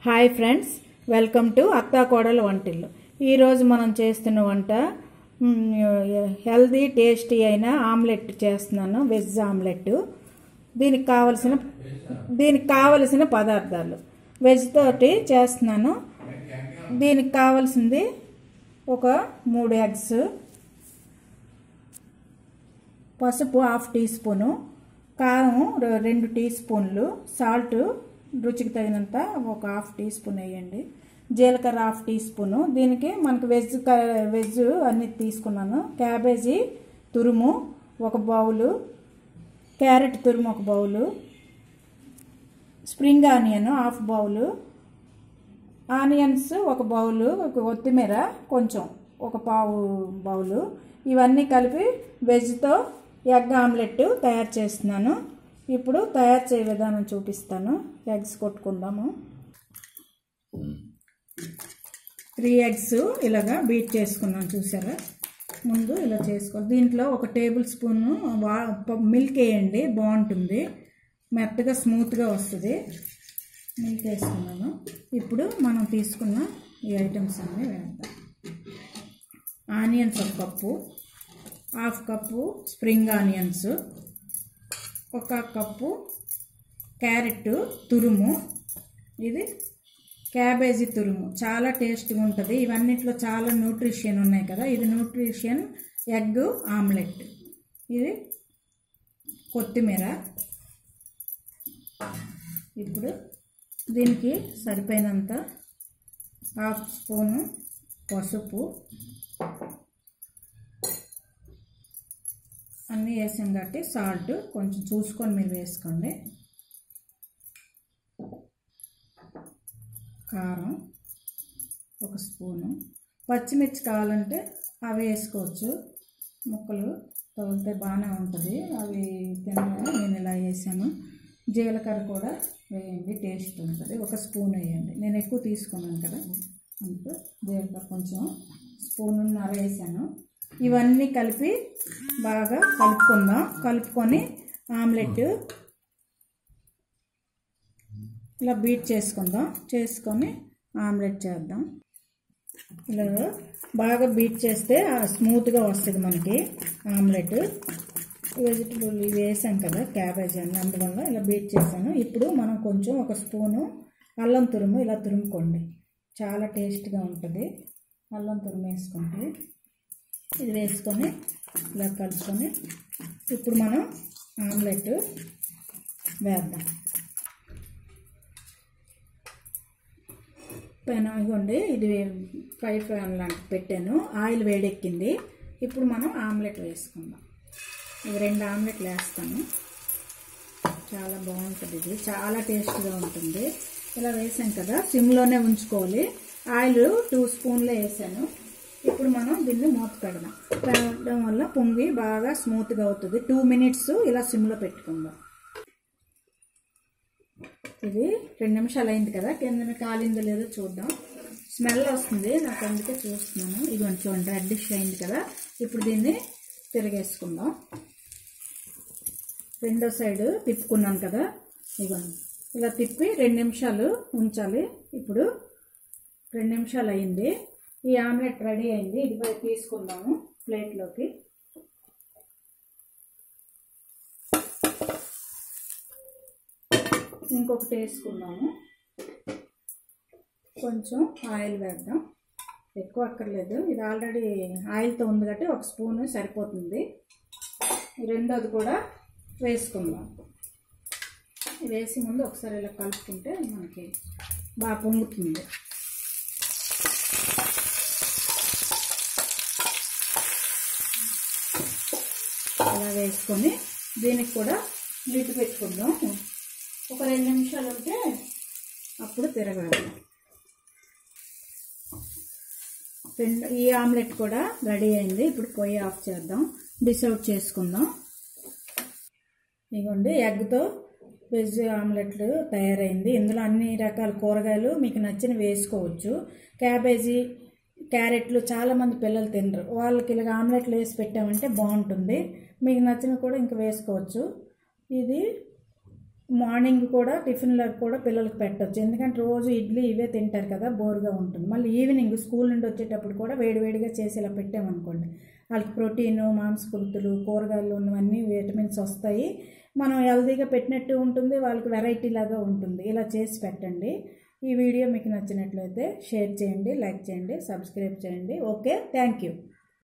hi friends welcome to అత్తా కోడల వంటిల్లు ఈరోజు మనం చేస్తున్న వంట మ్, హెల్దీ టేస్టీ అయిన ఆమ్లెట్ చేస్తున్నాను వెజ్ ఆమ్లెట్ దీనికి కావలసిన దీనికి కావలసిన పదార్థాలు వెజ్ తోటి చేస్తున్నాను దీనికి కావాల్సింది ఒక మూడు ఎగ్స్ పసుపు హాఫ్ టీ స్పూను కారం రె- రెండు టీ స్పూన్లు సాల్ట్ రుచికి తగినంత ఒక హాఫ్ టీ స్పూన్ వేయండి జీలకర్ర హాఫ్ టీ స్పూను దీనికి మనకు వెజ్ క- వెజ్ అన్ని తీసుకున్నాను క్యాబేజీ తురుము ఒక బౌలు క్యారెట్ తురుము ఒక bowl spring onion half bowl onions ఒక బౌలు ఒక కొత్తిమీర కొంచెం ఒక పావు బౌలు ఇవన్నీ కలిపి వెజ్తో ఎగ్ ఆమ్లెట్ తయారు చేస్తున్నాను ఇప్పుడు తయారు చేయ విధానం చూపిస్తాను ఎగ్స్ కొట్టుకుందాము త్రీ ఎగ్స్ ఇలాగా బీట్ చేసుకున్నాను చూసారా ముందు ఇలా చేసుకోవాలి దీంట్లో ఒక టేబుల్ స్పూన్ వా మిల్క్ వేయండి బాగుంటుంది మెత్తగా స్మూత్గా వస్తుంది మిల్క్ వేసుకున్నాను ఇప్పుడు మనం తీసుకున్న ఈ ఐటమ్స్ అన్నీ వేద్దాం ఆనియన్స్ ఒక cup half cup spring onions ఒక కప్పు క్యారెట్ తురుము ఇది క్యాబేజీ తురుము చాలా టేస్ట్గా ఉంటుంది ఇవన్నిట్లో చాలా న్యూట్రిషన్ ఉన్నాయి కదా ఇది న్యూట్రిషన్ ఎగ్ ఆమ్లెట్ ఇది కొత్తిమీర ఇప్పుడు దీనికి సరిపోయినంత హాఫ్ స్పూను పసుపు అన్నీ వేసాం కాబట్టి సాల్ట్ కొంచెం చూసుకొని మీరు వేసుకోండి కారం ఒక స్పూను పచ్చిమిర్చి కావాలంటే అవి వేసుకోవచ్చు ముక్కలు తగిలితే బాగానే ఉంటుంది అవి తినగానే నేను ఇలా వేసాను జీలకర్ర కూడా వేయండి టేస్ట్ ఉంటుంది ఒక స్పూన్ వేయండి నేను ఎక్కువ తీసుకున్నాను కదా అందుకు జీలకర్ర కొంచెం స్పూన్నర వేసాను ఇవన్నీ కలిపి బాగా కలుపుకుందాం కలుపుకొని ఆమ్లెట్ ఇలా బీట్ చేసుకుందాం చేసుకొని ఆమ్లెట్ చేద్దాం ఇలా బాగా బీట్ చేస్తే ఆ స్మూత్గా వస్తుంది మనకి ఆమ్లెట్ వెజిటబుల్ ఇవి వేసాం కదా క్యాబేజీ అన్ని అందువల్ల ఇలా బీట్ చేశాను ఇప్పుడు మనం కొంచెం ఒక స్పూను అల్లం తురుము ఇలా తురుముకోండి చాలా టేస్ట్గా ఉంటుంది అల్లం తురుము వేసుకుంటే ఇది వేసుకొని ఇలా కలుపుకొని ఇప్పుడు మనం ఆమ్లెట్ వేద్దాం పెన ఇవ్వండి ఇది ఫ్రై ఫ్యాన్ లాంటి పెట్టాను ఆయిల్ వేడెక్కింది ఇప్పుడు మనం ఆమ్లెట్ వేసుకుందాం ఇది రెండు ఆమ్లెట్లు వేస్తాను చాలా బాగుంటుంది ఇది చాలా టేస్ట్గా ఉంటుంది ఇలా వేసాం కదా సిమ్లోనే ఉంచుకోవాలి ఆయిల్ టూ స్పూన్లే వేసాను ఇప్పుడు మనం దీన్ని మూత పెడదాం పెట్టడం వల్ల పొంగి బాగా స్మూత్గా అవుతుంది టూ మినిట్స్ ఇలా సిమ్లో పెట్టుకుందాం ఇది రెండు నిమిషాలు అయింది కదా కింద కాలిందో లేదో చూద్దాం స్మెల్ వస్తుంది నాకు అందుకే చూస్తున్నాను ఇదిగోండి చూడండి రెడ్డిష్ అయింది కదా ఇప్పుడు దీన్ని తిరిగేసుకుందాం రెండో సైడ్ తిప్పుకున్నాను కదా ఇదిగోండి ఇలా తిప్పి రెండు నిమిషాలు ఉంచాలి ఇప్పుడు రెండు నిమిషాలు అయింది ఈ ఆమ్లెట్ రెడీ అయింది ఇది పోయి తీసుకుందాము ప్లేట్లోకి ఇంకొకటి వేసుకుందాము కొంచెం ఆయిల్ వేద్దాం ఎక్కువ అక్కర్లేదు ఇది ఆల్రెడీ ఆయిల్తో ఉంది కాబట్టి ఒక స్పూన్ సరిపోతుంది రెండోది కూడా వేసుకుందాం ఇది వేసి ముందు ఒకసారి ఇలా కలుపుకుంటే మనకి బాగా పొంగుతుంది అలా వేసుకొని దీనికి కూడా లిడ్ పెట్టుకుందాం ఒక రెండు నిమిషాలు ఉంటే అప్పుడు తిరగాలి రెండు ఈ ఆమ్లెట్ కూడా రెడీ అయింది ఇప్పుడు పొయ్యి ఆఫ్ చేద్దాం డిష్ అవుట్ చేసుకుందాం ఇదిగోండి ఎగ్తో వెజ్ ఆమ్లెట్లు తయారైంది ఇందులో అన్ని రకాల కూరగాయలు మీకు నచ్చిన వేసుకోవచ్చు క్యాబేజీ క్యారెట్లు చాలామంది పిల్లలు తినరు వాళ్ళకి ఇలాగ ఆమ్లెట్లు వేసి పెట్టామంటే బాగుంటుంది మీకు నచ్చినవి కూడా ఇంకా వేసుకోవచ్చు ఇది మార్నింగ్ కూడా టిఫిన్లో కూడా పిల్లలకు పెట్టవచ్చు ఎందుకంటే రోజు ఇడ్లీ ఇవే తింటారు కదా బోర్గా ఉంటుంది మళ్ళీ ఈవినింగ్ స్కూల్ నుండి వచ్చేటప్పుడు కూడా వేడివేడిగా చేసి ఇలా పెట్టామనుకోండి వాళ్ళకి ప్రోటీన్ మాంసకృతులు కూరగాయలు ఉన్నవన్నీ విటమిన్స్ వస్తాయి మనం హెల్తీగా పెట్టినట్టు ఉంటుంది వాళ్ళకి వెరైటీ లాగా ఉంటుంది ఇలా చేసి పెట్టండి ఈ వీడియో మీకు నచ్చినట్లయితే షేర్ చేయండి లైక్ చేయండి సబ్స్క్రైబ్ చేయండి ఓకే థ్యాంక్ యూ